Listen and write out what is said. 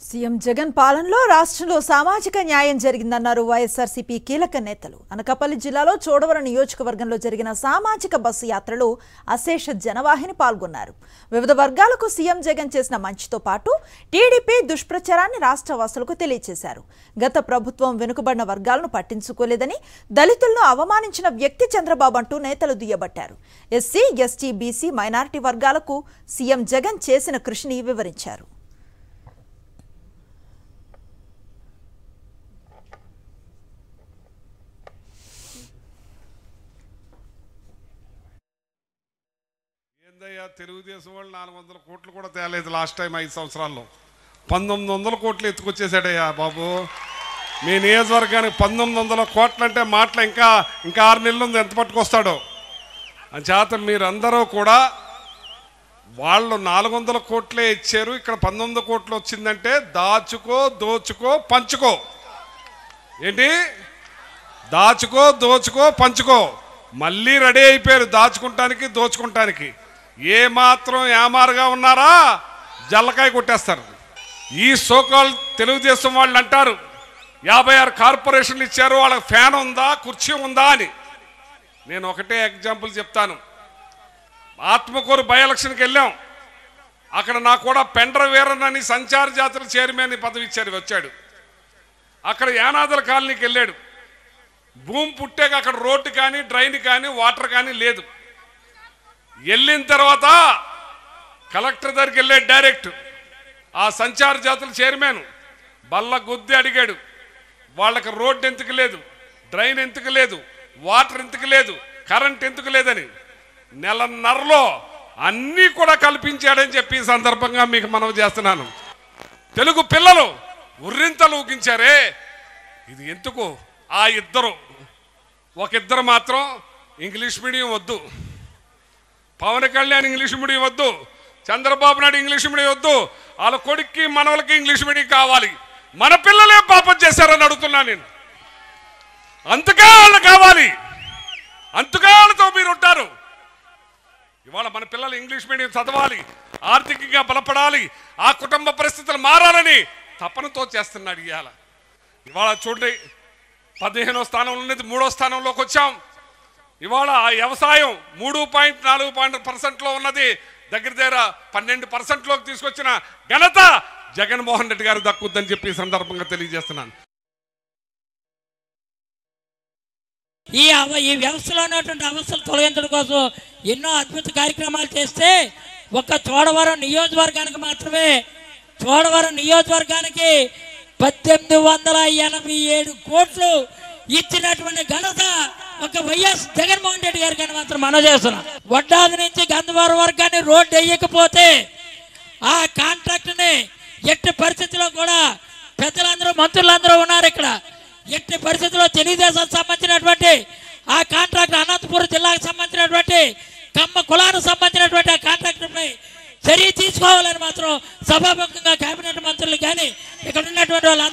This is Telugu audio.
సీఎం జగన్ పాలనలో రాష్ట్రంలో సామాజిక న్యాయం జరిగిందన్నారు వైఎస్ఆర్సీపీ కీలక నేతలు అనకాపల్లి జిల్లాలో చోడవరం నియోజకవర్గంలో జరిగిన సామాజిక బస్సు యాత్రలో అశేష జనవాహిని పాల్గొన్నారు వివిధ వర్గాలకు సీఎం జగన్ చేసిన మంచితో పాటు టీడీపీ దుష్ప్రచారాన్ని రాష్ట్ర వాసులకు తెలియజేశారు గత ప్రభుత్వం వెనుకబడిన వర్గాలను పట్టించుకోలేదని దళితులను అవమానించిన వ్యక్తి చంద్రబాబు అంటూ నేతలు దుయ్యబట్టారు ఎస్సీ ఎస్టీ బీసీ మైనారిటీ వర్గాలకు సీఎం జగన్ చేసిన కృషిని వివరించారు ఏందయ్యా తెలుగుదేశం వాళ్ళు నాలుగు వందల కోట్లు కూడా తేలేదు లాస్ట్ టైం ఐదు సంవత్సరాల్లో పంతొమ్మిది వందల కోట్లు ఎత్తుకొచ్చేసాడయ్యా బాబు మీ నియోజకవర్గానికి పంతొమ్మిది వందల కోట్లు అంటే మాటలు ఇంకా ఇంకా ఆరు నెలలు ఉంది ఎంత పట్టుకొస్తాడో చేత మీరందరూ కూడా వాళ్ళు నాలుగు వందల కోట్లే ఇచ్చారు ఇక్కడ పంతొమ్మిది కోట్లు వచ్చిందంటే దాచుకో దోచుకో పంచుకో ఏంటి దాచుకో దోచుకో పంచుకో మళ్ళీ రెడీ అయిపోయారు దాచుకుంటానికి దోచుకుంటానికి ఏ మాత్రం ఏమారుగా ఉన్నారా జల్లకాయ కొట్టేస్తారు ఈ సోకాల్ తెలుగుదేశం వాళ్ళు అంటారు యాభై ఆరు కార్పొరేషన్లు ఇచ్చారు వాళ్ళకి ఫ్యాన్ ఉందా కుర్చీ ఉందా అని నేను ఒకటే ఎగ్జాంపుల్ చెప్తాను ఆత్మకూరు బై ఎలక్షన్కి వెళ్ళాం అక్కడ నాకు కూడా పెండ్ర వీరన్ అని సంచార జాతర చైర్మన్ పదవి ఇచ్చారు వచ్చాడు అక్కడ యానాదుల కాలనీకి వెళ్ళాడు భూమి పుట్టాక అక్కడ రోడ్డు కానీ డ్రైన్ కానీ వాటర్ కానీ లేదు వెళ్ళిన తర్వాత కలెక్టర్ దగ్గరికి వెళ్ళాడు డైరెక్ట్ ఆ సంచార జాతుల చైర్మన్ బల్ల గుద్ది అడిగాడు వాళ్ళకి రోడ్డు ఎందుకు లేదు డ్రైన్ ఎందుకు లేదు వాటర్ ఎందుకు లేదు కరెంట్ ఎందుకు లేదని నెలన్నరలో అన్నీ కూడా కల్పించాడని చెప్పి ఈ సందర్భంగా మీకు మనవి చేస్తున్నాను తెలుగు పిల్లలు ఉర్రింతలు ఊగించారే ఇది ఎందుకు ఆ ఇద్దరు ఒక ఇద్దరు మాత్రం ఇంగ్లీష్ మీడియం వద్దు పవన్ కళ్యాణ్ ఇంగ్లీష్ మీడియం వద్దు చంద్రబాబు నాయుడు ఇంగ్లీష్ మీడియం వద్దు వాళ్ళ కొడుక్కి మనవలకి ఇంగ్లీష్ మీడియం కావాలి మన పిల్లలే పాపం చేశారని అడుగుతున్నా నేను అంతగా వాళ్ళు కావాలి అంతగా వాళ్ళతో మీరు ఉంటారు ఇవాళ మన పిల్లలు ఇంగ్లీష్ మీడియం చదవాలి ఆర్థికంగా బలపడాలి ఆ కుటుంబ పరిస్థితులు మారాలని తపనతో చేస్తున్నాడు ఇవాళ ఇవాళ చూడండి పదిహేనో స్థానంలో ఉన్నది మూడో స్థానంలోకి వచ్చాం ఇవాళ ఆ వ్యవసాయం మూడు పాయింట్ నాలుగు పాయింట్ పర్సెంట్లో ఉన్నది దగ్గర దగ్గర పన్నెండు పర్సెంట్లోకి తీసుకొచ్చిన ఘనత జగన్మోహన్ రెడ్డి గారు దక్కుద్దని చెప్పి ఈ సందర్భంగా తెలియజేస్తున్నాను ఈ అవ ఈ వ్యవస్థలో ఉన్నటువంటి అవస్థలు తొలగించడం కోసం ఎన్నో అద్భుత కార్యక్రమాలు చేస్తే ఒక్క చోడవరం నియోజకవర్గానికి మాత్రమే చోడవరం నియోజకవర్గానికి పద్దెనిమిది వందల ఎనభై ఏడు కోట్లు ఇచ్చినటువంటి ఘనత ఒక వైఎస్ జగన్మోహన్ రెడ్డి గారికి అని మాత్రం మనం చేస్తున్నాం వడ్డాది నుంచి గంధవరం వర్గాన్ని రోడ్డు వేయకపోతే ఆ కాంట్రాక్ట్ని ఎట్టి పరిస్థితిలో కూడా పెద్దలందరూ మంత్రులందరూ ఉన్నారు ఇక్కడ ఎట్టి పరిస్థితుల్లో తెలుగుదేశం సంబంధించినటువంటి ఆ కాంట్రాక్ట్ అనంతపురం జిల్లాకు సంబంధించినటువంటి కమ్మ కులానికి సంబంధించినటువంటి ఆ కాంట్రాక్టర్పై చర్య తీసుకోవాలని మాత్రం సభాముఖంగా కేబినెట్ మంత్రులు కానీ ఇక్కడ ఉన్నటువంటి వాళ్ళందరూ